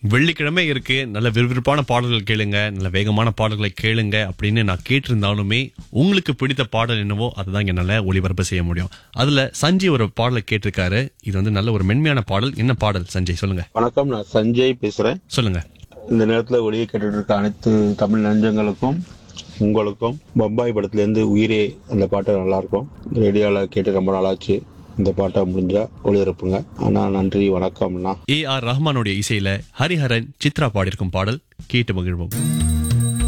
வெள்ளிக்கிழமை இருக்கு நல்ல விறுவிறுப்பான பாடல்கள் கேளுங்க நல்ல வேகமான பாடல்களை கேளுங்க அப்படின்னு நான் கேட்டிருந்தாலுமே உங்களுக்கு பிடித்த பாடல் என்னவோ அதுதான் என்னால ஒளிபரப்பு செய்ய முடியும் அதுல சஞ்சய் ஒரு பாடலை கேட்டிருக்காரு இது வந்து நல்ல ஒரு மென்மையான பாடல் என்ன பாடல் சஞ்சய் சொல்லுங்க வணக்கம் நான் சஞ்சய் பேசுறேன் சொல்லுங்க இந்த நேரத்துல ஒளியை கேட்டுட்டு இருக்க அனைத்து தமிழ் நெஞ்சங்களுக்கும் உங்களுக்கும் பம்பாய் படத்துல இருந்து உயிரே அந்த பாட்டு நல்லா இருக்கும் ரேடியோல கேட்டு ரொம்ப நாளாச்சு இந்த பாட்டை முடிஞ்சா ஒளிபரப்புங்க அண்ணா நன்றி வணக்கம்ண்ணா ஏ ஆர் ரஹ்மானுடைய இசையில ஹரிஹரன் சித்ரா பாடியிருக்கும் பாடல் கேட்டு மகிழ்வோம்